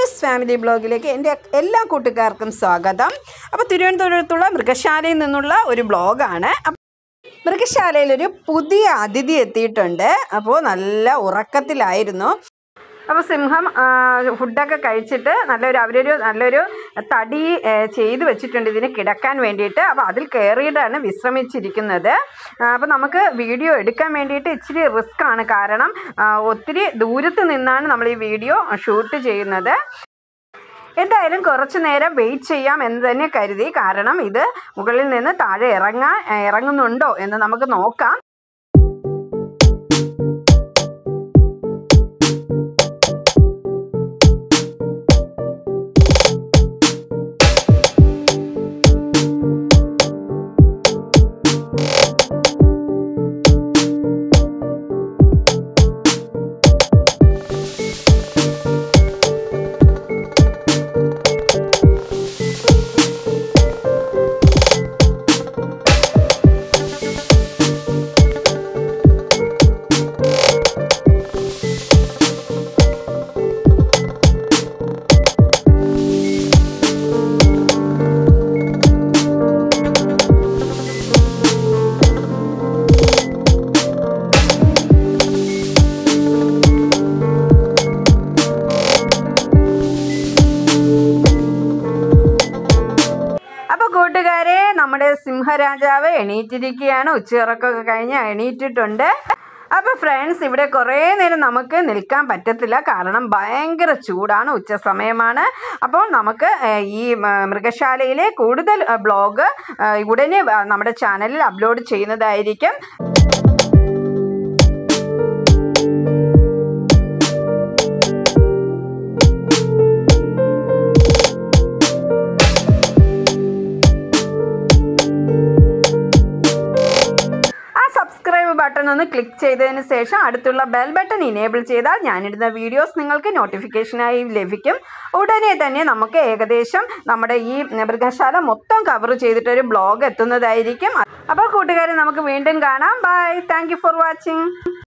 news family ബ്ലോഗിലേക്ക് എൻ്റെ എല്ലാ കൂട്ടുകാർക്കും സ്വാഗതം അപ്പോൾ തിരുവനന്തപുരത്തുള്ള മൃഗശാലയിൽ നിന്നുള്ള ഒരു ബ്ലോഗാണ് അപ്പ- മൃഗശാലയിൽ ഒരു പുതിയ അതിഥി എത്തിയിട്ടുണ്ട് അപ്പോൾ നല്ല ഉറക്കത്തിലായിരുന്നു അപ്പോൾ സിംഹം ആ, ഫുഡൊക്കെ കഴിച്ചിട്ട് നല്ലൊരു അവരൊരു നല്ലൊരു തടി ഏ, ചെയ്ത് വെച്ചിട്ടുണ്ട് ഇതിന് കിടക്കാൻ വേണ്ടിയിട്ട് അപ്പോൾ അതിൽ കയറിയിട്ടാണ് വിശ്രമിച്ചിരിക്കുന്നത് അപ്പോൾ നമുക്ക് വീഡിയോ എടുക്കാൻ വേണ്ടിയിട്ട് ഇച്ചിരി റിസ്ക് ആണ് കാരണം ആ, ഒത്തിരി ദൂരത്ത് നിന്നാണ് നമ്മൾ ഈ വീഡിയോ ഷൂട്ട് ചെയ്യുന്നത് എന്തായാലും കുറച്ചു നേരം വെയിറ്റ് ചെയ്യാം എന്ന് തന്നെ കരുതി കാരണം ഇത് മുകളിൽ നിന്ന് താഴെ ഇറങ്ങാൻ ഇറങ്ങുന്നുണ്ടോ എന്ന് നമുക്ക് നോക്കാം അപ്പോൾ കൂട്ടുകാരെ നമ്മുടെ സിംഹരാജാവ് എണീറ്റിരിക്കുകയാണ് ഉച്ചയിറക്കമൊക്കെ കഴിഞ്ഞ് എണീറ്റിട്ടുണ്ട് അപ്പോൾ ഫ്രണ്ട്സ് ഇവിടെ കുറേ നേരം നമുക്ക് നിൽക്കാൻ പറ്റത്തില്ല കാരണം ഭയങ്കര ചൂടാണ് ഉച്ച സമയമാണ് അപ്പോൾ നമുക്ക് ഏഹ്, ഈ മ, മൃഗശാലയിലെ കൂടുതൽ ഏഹ്, ബ്ലോഗ് ഏഹ്, ഉടനെ വ- നമ്മുടെ ചാനലിൽ അപ്ലോഡ് ചെയ്യുന്നതായിരിക്കും ആ സബ്സ്ക്രൈബ് ബട്ടൺ ഒന്ന് ക്ലിക്ക് ചെയ്തതിന് ശേഷം അടുത്തുള്ള ബെൽ ബട്ടൺ ഇനേബിൾ ചെയ്താൽ ഞാനിടുന്ന വീഡിയോസ് നിങ്ങൾക്ക് നോട്ടിഫിക്കേഷനായി ലഭിക്കും ഉടനെ തന്നെ നമുക്ക് ഏകദേശം നമ്മുടെ ഈ മൃഗശാല മൊത്തം കവർ ചെയ്തിട്ടൊരു ബ്ലോഗ് എത്തുന്നതായിരിക്കും അപ്പോൾ കൂട്ടുകാരെ നമുക്ക് വീണ്ടും കാണാം ബൈ താങ്ക് ഫോർ വാച്ചിങ്